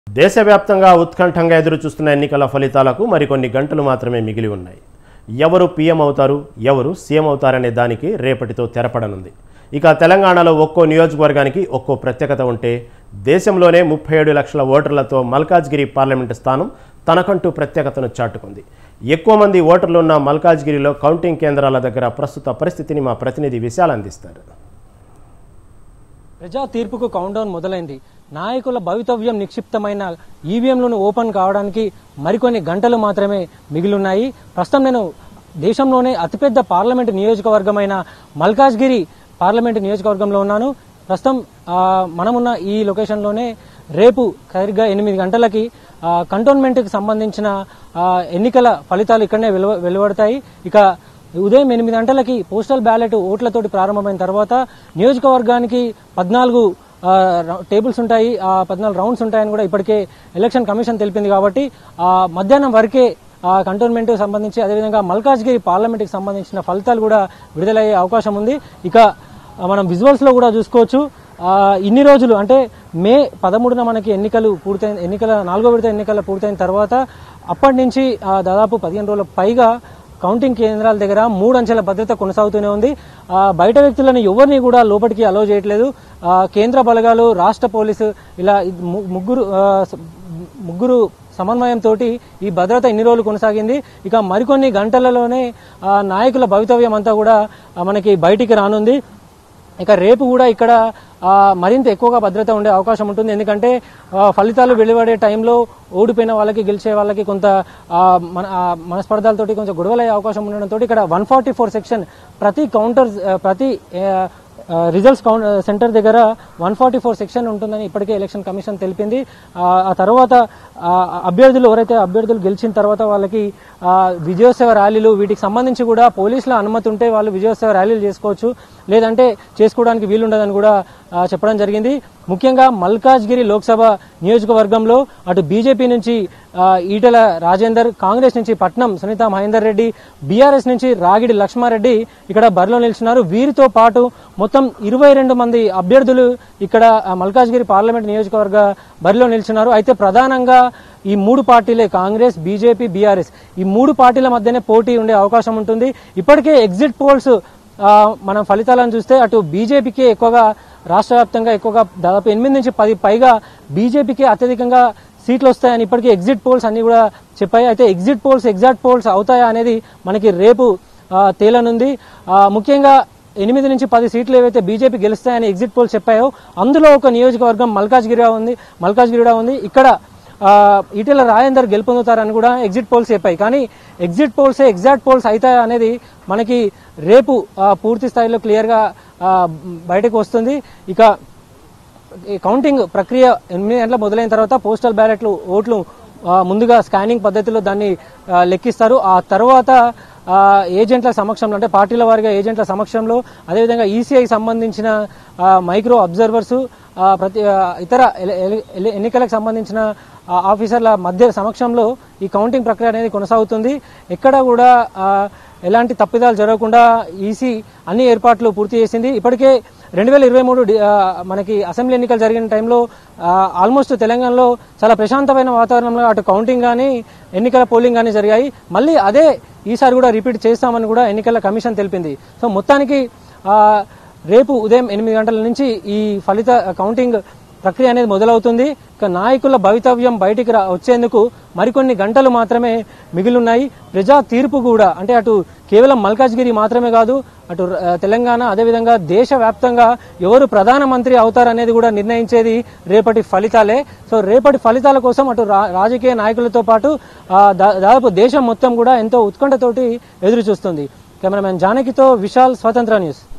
దేశవ్యాప్తంగా ఉత్కంఠంగా ఎదురుచూస్తున్న ఎన్నికల ఫలితాలకు మరికొన్ని గంటలు మాత్రమే మిగిలి ఉన్నాయి ఎవరు పీఎం అవుతారు ఎవరు సీఎం అవుతారనే దానికి రేపటితో తెరపడనుంది ఇక తెలంగాణలో ఒక్కో నియోజకవర్గానికి ఒక్కో ప్రత్యేకత ఉంటే దేశంలోనే ముప్పై ఏడు లక్షల ఓటర్లతో మల్కాజ్గిరి పార్లమెంటు స్థానం తనకంటూ ప్రత్యేకతను చాటుకుంది ఎక్కువ మంది ఓటర్లున్న మల్కాజ్గిరిలో కౌంటింగ్ కేంద్రాల దగ్గర ప్రస్తుత పరిస్థితిని మా ప్రతినిధి విశాల్ అందిస్తారు ప్రజా తీర్పుకు కౌంటౌన్ మొదలైంది నాయకుల భవితవ్యం నిక్షిప్తమైన ఈవీఎంలను ఓపెన్ కావడానికి మరికొన్ని గంటలు మాత్రమే మిగిలిన్నాయి ప్రస్తుతం నేను దేశంలోనే అతిపెద్ద పార్లమెంటు నియోజకవర్గమైన మల్కాజ్గిరి పార్లమెంటు నియోజకవర్గంలో ఉన్నాను ప్రస్తుతం ఆ, మనమున్న ఈ లొకేషన్లోనే రేపు సరిగ్గా ఎనిమిది గంటలకి ఆ, కంటోన్మెంట్కి సంబంధించిన ఆ, ఎన్నికల ఫలితాలు ఇక్కడనే వెలువ వెలువడతాయి ఇక ఉదయం ఎనిమిది గంటలకి పోస్టల్ బ్యాలెట్ ఓట్లతోటి ప్రారంభమైన తర్వాత నియోజకవర్గానికి పద్నాలుగు ఆ, రౌ- టేబుల్స్ ఉంటాయి ఆ పద్నాలుగు రౌండ్స్ ఉంటాయని కూడా ఇప్పటికే ఎలక్షన్ కమిషన్ తెలిపింది కాబట్టి ఆ, మధ్యాహ్నం వరకే ఆ కంటోన్మెంట్ సంబంధించి అదేవిధంగా మల్కాజ్గిరి పార్లమెంట్కి సంబంధించిన ఫలితాలు కూడా విడుదలయ్యే అవకాశం ఉంది ఇక ఆ, మనం విజువల్స్ లో కూడా చూసుకోవచ్చు ఆ, ఇన్ని రోజులు అంటే మే పదమూడున మనకి ఎన్నికలు పూర్తయిన ఎన్నికల నాలుగో విడత ఎన్నికల పూర్తయిన తర్వాత అప్పటి నుంచి ఆ, దాదాపు పదిహేను రోజుల పైగా కౌంటింగ్ కేంద్రాల దగ్గర మూడు అంచెల భద్రత కొనసాగుతూనే ఉంది ఆ, బయట వ్యక్తులను ఎవరిని కూడా లోపలికి అలో చేయట్లేదు ఆ, కేంద్ర బలగాలు రాష్ట్ర పోలీసు ఇలా ఇది ము- ముగ్గురు ఆ, స- ముగ్గురు సమన్వయంతో ఈ భద్రత ఇన్ని రోజులు కొనసాగింది ఇక మరికొన్ని గంటలలోనే ఆ, నాయకుల భవితవ్యం అంతా కూడా ఆ, మనకి బయటికి రానుంది ఇక రేపు కూడా ఇక్కడ ఆ, మరింత ఎక్కువగా భద్రత ఉండే అవకాశం ఉంటుంది ఎందుకంటే ఆ, ఫలితాలు వెలువడే టైంలో ఓడిపోయిన వాళ్ళకి గెలిచే వాళ్ళకి కొంత ఆ, మన ఆ, మనస్పర్ధాలతోటి కొంచెం గొడవలయ్యే అవకాశం ఉండడంతో ఇక్కడ వన్ ఫార్టీ ఫోర్ సెక్షన్ ప్రతి కౌంటర్ ప్రతి ఆ, ఆ, రిజల్ట్స్ కౌంట్ సెంటర్ దగ్గర వన్ ఫార్టీ ఫోర్ సెక్షన్ ఉంటుందని ఇప్పటికే ఎలక్షన్ కమిషన్ తెలిపింది ఆ, ఆ తర్వాత ఆ, అభ్యర్థులు ఎవరైతే అభ్యర్థులు గెలిచిన తర్వాత వాళ్ళకి ఆ, విజయోత్సవ ర్యాలీలు వీటికి సంబంధించి కూడా పోలీసుల అనుమతి ఉంటే వాళ్ళు విజయోత్సవ ర్యాలీలు చేసుకోవచ్చు లేదంటే చేసుకోవడానికి వీలుండదని కూడా ఆ, చెప్పడం జరిగింది ముఖ్యంగా మల్కాజ్గిరి లోక్సభ నియోజకవర్గంలో అటు బీజేపీ నుంచి ఆ, ఈటెల రాజేందర్ కాంగ్రెస్ నుంచి పట్నం సునీత మహేందర్ రెడ్డి బీఆర్ఎస్ నుంచి రాగిడి లక్ష్మారెడ్డి ఇక్కడ బరిలో నిలిచినారు వీరితో పాటు మొత్తం ఇరవై రెండు మంది అభ్యర్థులు ఇక్కడ ఆ, మల్కాజ్గిరి పార్లమెంట్ నియోజకవర్గ బరిలో నిలిచినారు అయితే ప్రధానంగా ఈ మూడు పార్టీలే కాంగ్రెస్ బీజేపీ బీఆర్ఎస్ ఈ మూడు పార్టీల మధ్యనే పోటీ ఉండే అవకాశం ఉంటుంది ఇప్పటికే ఎగ్జిట్ పోల్స్ ఆ, మనం ఫలితాలను చూస్తే అటు బీజేపీకి ఎక్కువగా రాష్ట్ర వ్యాప్తంగా ఎక్కువగా దాదాపు ఎనిమిది నుంచి పది పైగా బీజేపీకి అత్యధికంగా సీట్లు వస్తాయని ఇప్పటికే ఎగ్జిట్ పోల్స్ అన్ని కూడా చెప్పాయి అయితే ఎగ్జిట్ పోల్స్ ఎగ్జాక్ట్ పోల్స్ అవుతాయా అనేది మనకి రేపు ఆ, తేలనుంది ఆ, ముఖ్యంగా ఎనిమిది నుంచి పది సీట్లు ఏవైతే బీజేపీ గెలుస్తాయని ఎగ్జిట్ పోల్స్ చెప్పాయో అందులో ఒక నియోజకవర్గం మల్కాజ్గిరి ఉంది మల్కాజ్గిరిడా ఉంది ఇక్కడ ఆ, ఈటెల రాజేందర్ గెలుపొందుతారని కూడా ఎగ్జిట్ పోల్స్ చెప్పాయి కానీ ఎగ్జిట్ పోల్స్ ఎగ్జాక్ట్ పోల్స్ అవుతాయా అనేది మనకి రేపు ఆ, పూర్తి స్థాయిలో క్లియర్గా బయటకు వస్తుంది ఇక ఈ కౌంటింగ్ ప్రక్రియ ఎనిమిది గంటల మొదలైన తర్వాత పోస్టల్ బ్యాలెట్లు ఓట్లు ఆ, ముందుగా స్కానింగ్ పద్ధతిలో దాన్ని ఆ, లెక్కిస్తారు ఆ తర్వాత ఆ, ఏజెంట్ల సమక్షంలో అంటే పార్టీల వారిగా ఏజెంట్ల సమక్షంలో అదేవిధంగా ఈసీఐ సంబంధించిన ఆ, మైక్రో అబ్జర్వర్స్ ఆ, ప్రతి ఆ, ఇతర ఎల- ఎల- ఎల- ఎన్నికలకు సంబంధించిన ఆ, ఆఫీసర్ల మధ్య సమక్షంలో ఈ కౌంటింగ్ ప్రక్రియ అనేది కొనసాగుతుంది ఎక్కడ కూడా ఆ, ఎలాంటి తప్పిదాలు జరగకుండా ఈసీ అన్ని ఏర్పాట్లు పూర్తి చేసింది ఇప్పటికే రెండు వేల ఇరవై మూడు మనకి అసెంబ్లీ ఎన్నికలు జరిగిన టైంలో ఆల్మోస్ట్ తెలంగాణలో చాలా ప్రశాంతమైన వాతావరణంలో అటు కౌంటింగ్ కానీ ఎన్నికల పోలింగ్ కానీ జరిగాయి మళ్ళీ అదే ఈసారి కూడా రిపీట్ చేస్తామని కూడా ఎన్నికల కమిషన్ తెలిపింది సో మొత్తానికి ఆ, రేపు ఉదయం ఎనిమిది గంటల నుంచి ఈ ఫలిత కౌంటింగ్ ప్రక్రియ అనేది మొదలవుతుంది ఇక నాయకుల భవితవ్యం బయటికి రా వచ్చేందుకు మరికొన్ని గంటలు మాత్రమే మిగిలిన్నాయి ప్రజా తీర్పు కూడా అంటే అటు కేవలం మల్కాజ్గిరి మాత్రమే కాదు అటు ఆ, తెలంగాణ అదేవిధంగా దేశవ్యాప్తంగా ఎవరు ప్రధానమంత్రి అవుతారనేది కూడా నిర్ణయించేది రేపటి ఫలితాలే సో రేపటి ఫలితాల కోసం అటు రా- రాజకీయ నాయకులతో పాటు ఆ, దా- దాదాపు దేశం మొత్తం కూడా ఎంతో ఉత్కంఠతోటి ఎదురు చూస్తుంది కెమెరామెన్ జానకితో విశాల్ స్వతంత్ర న్యూస్